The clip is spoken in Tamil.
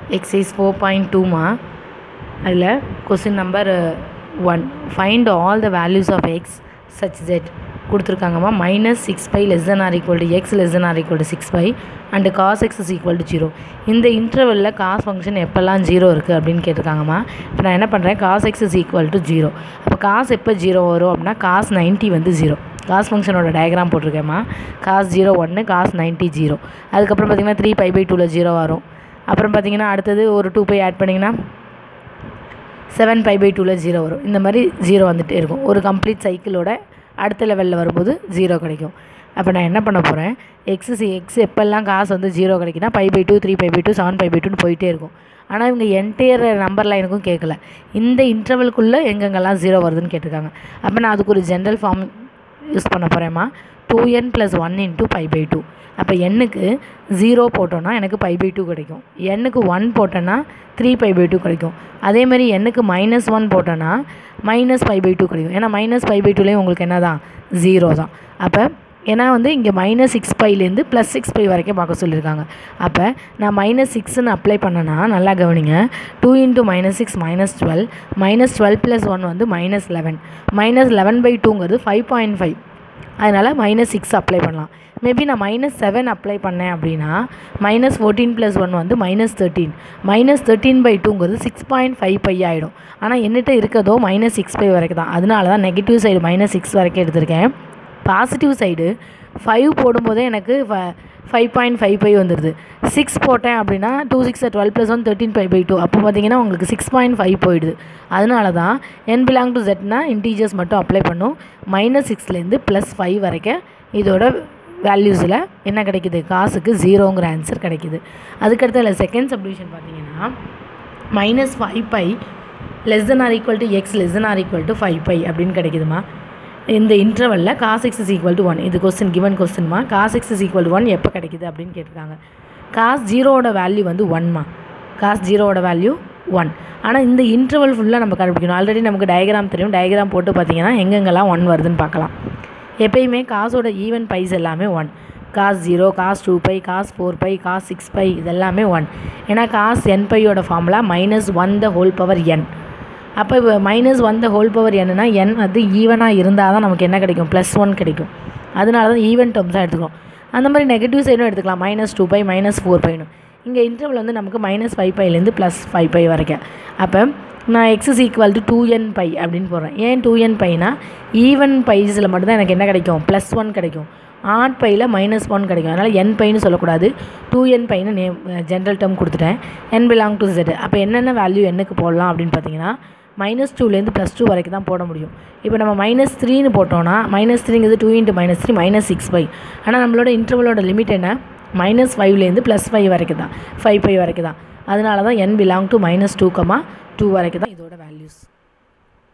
எக்ஸைஸ் ஃபோர் பாயிண்ட் டூமா அதில் question number one find all the values of x such that கொடுத்துருக்காங்கம்மா minus six pi less than or equal to x less than or equal to six pi and cos x is equal to zero இந்த இன்டர்வலில் காஸ் ஃபங்க்ஷன் எப்போல்லாம் ஜீரோ இருக்குது அப்படின்னு கேட்டிருக்காங்கம்மா இப்போ நான் என்ன பண்ணுறேன் cos x is equal to zero அப்போ காஸ் எப்போ ஜீரோ வரும் அப்படின்னா காஸ் நைன்ட்டி வந்து ஜீரோ காஸ் ஃபங்க்ஷனோட டயக்ராம் போட்டிருக்கேம்மா காஸ் ஜீரோ ஒன்று காஸ் நைன்ட்டி ஜீரோ அதுக்கப்புறம் பார்த்தீங்கன்னா த்ரீ பை பை டூவில் ஜீரோ வரும் அப்புறம் பார்த்தீங்கன்னா அடுத்தது ஒரு டூ பை ஆட் பண்ணிங்கன்னா செவன் பை பை டூவில் ஜீரோ வரும் இந்த மாதிரி ஜீரோ வந்துகிட்டே இருக்கும் ஒரு கம்ப்ளீட் சைக்கிளோட அடுத்த லெவலில் வரும்போது ஜீரோ கிடைக்கும் அப்போ நான் என்ன பண்ண போகிறேன் எக்ஸ் எக்ஸ் எப்போல்லாம் காசு வந்து ஜீரோ கிடைக்குன்னா pi by two three pi by two seven pi by டூன்னு போயிட்டே இருக்கும் ஆனால் இவங்க என்டையர் நம்பர் லைனுக்கும் கேட்கல இந்த இன்டர்வலுக்குள்ளே எங்கெங்கெல்லாம் ஜீரோ வருதுன்னு கேட்டிருக்காங்க அப்போ நான் அதுக்கு ஒரு ஜென்ரல் ஃபார்ம் யூஸ் பண்ண போகிறேம்மா two n plus one into pi by two அப்போ எண்ணுக்கு ஜீரோ போட்டோன்னா எனக்கு பை பை டூ கிடைக்கும் எண்ணுக்கு ஒன் போட்டோன்னா த்ரீ பை பை டூ கிடைக்கும் அதேமாதிரி எண்ணுக்கு மைனஸ் ஒன் போட்டோன்னா மைனஸ் பை பை டூ கிடைக்கும் ஏன்னா மைனஸ் பை பை டூலேயும் உங்களுக்கு என்ன தான் ஜீரோ தான் அப்போ ஏன்னா வந்து இங்கே மைனஸ் சிக்ஸ் பைலேருந்து ப்ளஸ் சிக்ஸ் பை வரைக்கும் பார்க்க சொல்லியிருக்காங்க அப்போ நான் மைனஸ் சிக்ஸ்னு அப்ளை பண்ணேன்னா நல்லா கவனிங்க two into minus six minus twelve minus twelve plus one வந்து minus eleven minus eleven by டூங்கிறது ஃபைவ் பாயிண்ட் ஃபைவ் அதனால் மைனஸ் சிக்ஸ் அப்ளை பண்ணலாம் மேபி நான் மைனஸ் செவன் அப்ளை பண்ணேன் அப்படின்னா மைனஸ் ஃபோர்டீன் ப்ளஸ் ஒன் வந்து minus thirteen minus thirteen by டூங்கிறது சிக்ஸ் பாயிண்ட் ஃபைவ் பை ஆகிடும் ஆனால் என்னட்ட இருக்கிறதோ மைனஸ் சிக்ஸ் பை வரைக்கும் தான் அதனால தான் நெகட்டிவ் சைடு மைனஸ் சிக்ஸ் வரைக்கும் எடுத்திருக்கேன் பாசிட்டிவ் சைடு ஃபைவ் போடும்போதே எனக்கு ஃபைவ் பாயிண்ட் ஃபைவ் பை வந்துடுது சிக்ஸ் போட்டேன் அப்படின்னா two six twelve plus one thirteen five by two அப்போ பார்த்தீங்கன்னா உங்களுக்கு சிக்ஸ் பாயிண்ட் ஃபைவ் போயிடுது அதனால தான் என் பிலாங் டு ஜெட்னா இன்டீஜர்ஸ் மட்டும் அப்ளை பண்ணும் மைனஸ் சிக்ஸ்லேருந்து ப்ளஸ் ஃபைவ் வரைக்கும் இதோட வேல்யூஸில் என்ன கிடைக்குது காசுக்கு ஜீரோங்கிற ஆன்சர் கிடைக்குது அதுக்கடுத்து இல்லை செகண்ட் சப்டிவிஷன் பார்த்தீங்கன்னா minus five pi less than or equal to x less than or equal to five pi அப்படின்னு கிடைக்குதுமா இந்த இன்டர்வலில் cos x is equal to one இது கொஸ்டின் கிவன் கொஸ்டின்மா cos x is equal to one எப்போ கிடைக்குது அப்படின்னு கேட்டிருக்காங்க காஸ் ஜீரோவோட வேல்யூ வந்து ஒன்மா காஸ் ஜீரோவோட வேல்யூ ஒன் ஆனால் இந்த இன்டர்வல் ஃபுல்லாக நம்ம கண்டுபிடிக்கணும் ஆல்ரெடி நமக்கு டயக்ராம் தெரியும் டயக்ராம் போட்டு பார்த்தீங்கன்னா எங்கெங்கெல்லாம் ஒன் வருதுன்னு பார்க்கலாம் எப்பயுமே காசோட ஈவன் பைஸ் எல்லாமே one cos zero cos two pi cos four pi cos six pi இதெல்லாமே ஒன் ஏன்னா காஸ் என் பையோட formula minus one the whole power n அப்போ இப்போ minus one the whole power என்னன்னா என் வந்து ஈவனாக இருந்தால் தான் நமக்கு என்ன கிடைக்கும் ப்ளஸ் ஒன் கிடைக்கும் அதனால தான் ஈவன் டேர்ம்ஸாக எடுத்துக்கிறோம் அந்த மாதிரி நெகட்டிவ் சைடும் எடுத்துக்கலாம் minus two pi minus four பைனு இங்கே இன்டர்வல் வந்து நமக்கு மைனஸ் ஃபைவ் பைலேருந்து ப்ளஸ் ஃபைவ் பை வரைக்கும் அப்போ நான் x is equal to two n pi அப்படின்னு போடுறேன் ஏன் டூ என் பைனா ஈவன் பைஸில் மட்டும்தான் எனக்கு என்ன கிடைக்கும் ப்ளஸ் ஒன் கிடைக்கும் ஆட் பையில் மைனஸ் ஒன் கிடைக்கும் அதனால் என் பைன்னு சொல்லக்கூடாது டூ என் பைன்னு நேம் ஜென்ரல் டேர்ம் கொடுத்துட்டேன் என் பிலாங் டு செட் அப்போ என்னென்ன வேல்யூ என்னக்கு போடலாம் அப்படின்னு பார்த்தீங்கன்னா மைனஸ் டூலேருந்து ப்ளஸ் டூ வரைக்கும் தான் போட முடியும் இப்போ நம்ம மைனஸ் த்ரீன்னு போட்டோன்னா மைனஸ் த்ரீங்கிறது two into minus three minus six five ஆனால் நம்மளோட இன்டர்வலோட லிமிட் என்ன மைனஸ் ஃபைவ்லேருந்து ப்ளஸ் ஃபைவ் வரைக்கும் தான் ஃபைவ் ஃபைவ் வரைக்கும் தான் அதனால தான் n belong to minus two comma two வரைக்கும் தான் இதோட வேல்யூஸ்